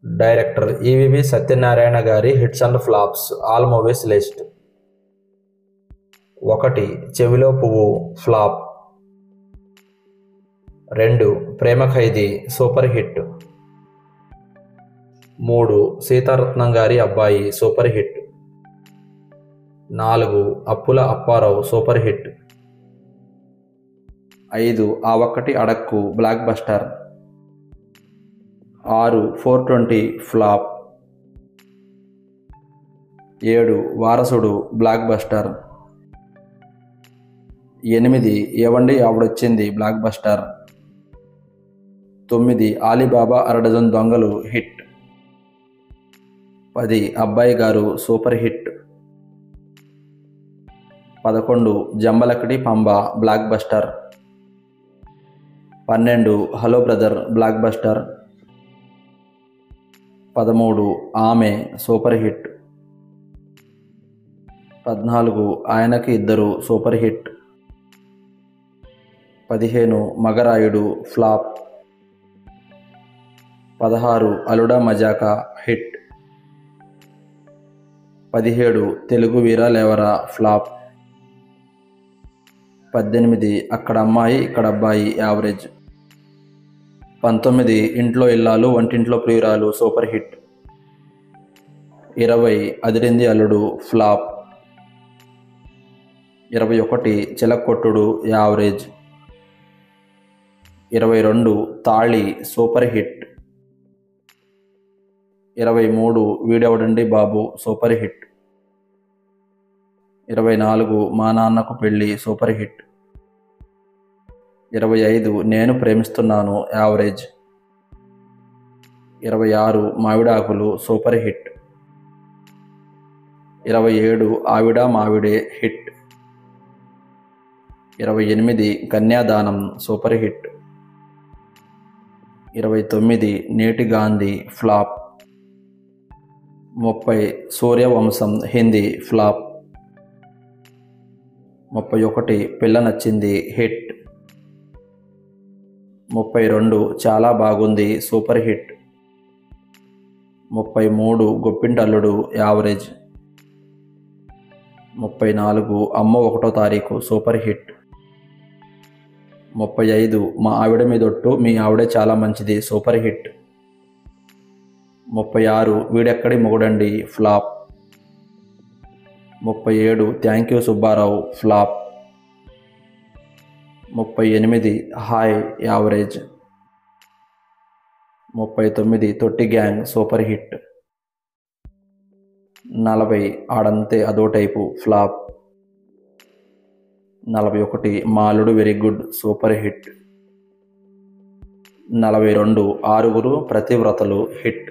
director EVV Satyanarayana గారి hits and flops all movies list ఒకటి చెవిలో పువ్వు ఫ్లాప్ రెండు ప్రేమ ఖైదీ సూపర్ హిట్ మూడు సీతారత్నం గారి అబ్బాయి సూపర్ హిట్ నాలుగు అప్పుల అప్పారావు సూపర్ హిట్ ఐదు ఆ ఒక్కటి అడక్కు బ్లాక్ బస్టర్ ఆరు ఫోర్ ట్వంటీ ఫ్లాప్ ఏడు వారసుడు బ్లాక్ బస్టర్ ఎనిమిది ఏవండి ఆవిడొచ్చింది బ్లాక్ బస్టర్ తొమ్మిది ఆలీబాబా అరడజన్ దొంగలు హిట్ పది అబ్బాయి గారు సూపర్ హిట్ పదకొండు జంబలకడి పంబ బ్లాక్ బస్టర్ పన్నెండు హలో బ్రదర్ బ్లాక్ బస్టర్ పదమూడు ఆమె సూపర్ హిట్ పద్నాలుగు ఆయనకి ఇద్దరు సూపర్ హిట్ పదిహేను మగరాయుడు ఫ్లాప్ పదహారు అలుడా మజాకా హిట్ పదిహేడు తెలుగు వీర లేవరా ఫ్లాప్ పద్దెనిమిది అక్కడ అమ్మాయి ఇక్కడ అబ్బాయి యావరేజ్ పంతొమ్మిది ఇంట్లో ఇల్లాలు వంటింట్లో ప్రియురాలు సూపర్ హిట్ ఇరవై అదిరింది అల్లుడు ఫ్లాప్ ఇరవై ఒకటి చిలక్కొట్టుడు యావరేజ్ ఇరవై రెండు తాళి సూపర్ హిట్ ఇరవై మూడు వీడెవడండి బాబు సూపర్ హిట్ ఇరవై నాలుగు మా నాన్నకు పెళ్ళి సూపర్ హిట్ ఇరవై ఐదు నేను ప్రేమిస్తున్నాను యావరేజ్ ఇరవై ఆరు మావిడాకులు సూపర్ హిట్ ఇరవై ఏడు ఆవిడ మావిడే హిట్ ఇరవై ఎనిమిది కన్యాదానం సూపర్ హిట్ ఇరవై తొమ్మిది నేటి గాంధీ ఫ్లాప్ ముప్పై సూర్యవంశం హిందీ ఫ్లాప్ ముప్పై ఒకటి పిల్ల నచ్చింది హిట్ ముప్పై రెండు చాలా బాగుంది సూపర్ హిట్ ముప్పై మూడు గొప్పింటల్లుడు యావరేజ్ ముప్పై నాలుగు అమ్మ ఒకటో తారీఖు సూపర్ హిట్ ముప్పై ఐదు మా ఆవిడ మీదొట్టు మీ ఆవిడే చాలా మంచిది సూపర్ హిట్ ముప్పై ఆరు వీడెక్కడి మొగుడండి ఫ్లాప్ ముప్పై ఏడు థ్యాంక్ యూ సుబ్బారావు ఫ్లాప్ ముప్పై ఎనిమిది హాయ్ యావరేజ్ ముప్పై తొమ్మిది తొట్టి గ్యాంగ్ సూపర్ హిట్ నలభై ఆడంతే అదో టైపు ఫ్లాప్ నలభై ఒకటి Maa Alludu very good super hit నలభై రెండు ఆరుగురు ప్రతివ్రతలు హిట్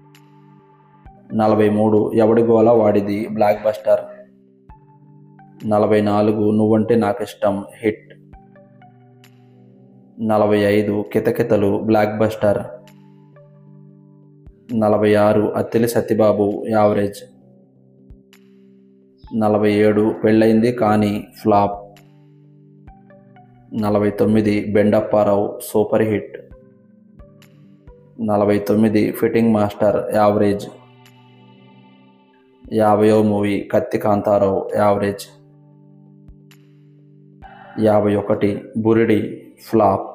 నలభై మూడు ఎవడి గోల వాడిది బ్లాక్ బస్టర్ నలభై నాలుగు నువ్వంటే నాకు ఇష్టం హిట్ నలభై ఐదు కితకితలు బ్లాక్ బస్టర్ నలభై ఆరు అత్తిలి సత్యబాబు యావరేజ్ నలభై ఏడు పెళ్ళైంది కానీ ఫ్లాప్ నలభై తొమ్మిది బెండప్పారావు సూపర్ హిట్ నలభై తొమ్మిది ఫిట్టింగ్ మాస్టర్ యావరేజ్ యాభయో మూవీ కత్తి కాంతారావు యావరేజ్ యాభై ఒకటి బురిడి ఫ్లాప్